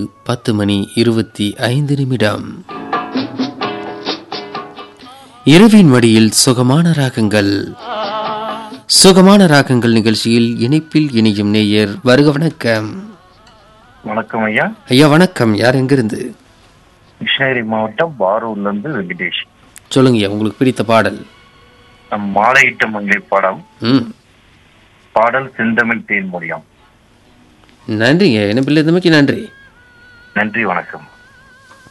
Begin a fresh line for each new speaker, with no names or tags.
பத்து மணி இருபத்தி ஐந்து நிமிடம் இரவின் மடியில் சுகமான ராகங்கள் சுகமான ராகங்கள் நிகழ்ச்சியில் இணைப்பில் இணையும் நேயர் வருக வணக்கம்
வணக்கம் ஐயா
ஐயா வணக்கம் யார் எங்கிருந்து
கிருஷ்ணகிரி மாவட்டம் பாரூர்ல இருந்து வெங்கடேஷ்
சொல்லுங்கய்யா உங்களுக்கு பிடித்த பாடல்
நம் மாலையிட்ட மங்கை படம்
ம்
பாடல் செந்தமிழ் தேன்மொழியாம்
நன்றிங்க இணைப்பில் இருந்தமைக்கு நன்றி
நன்றி வணக்கம்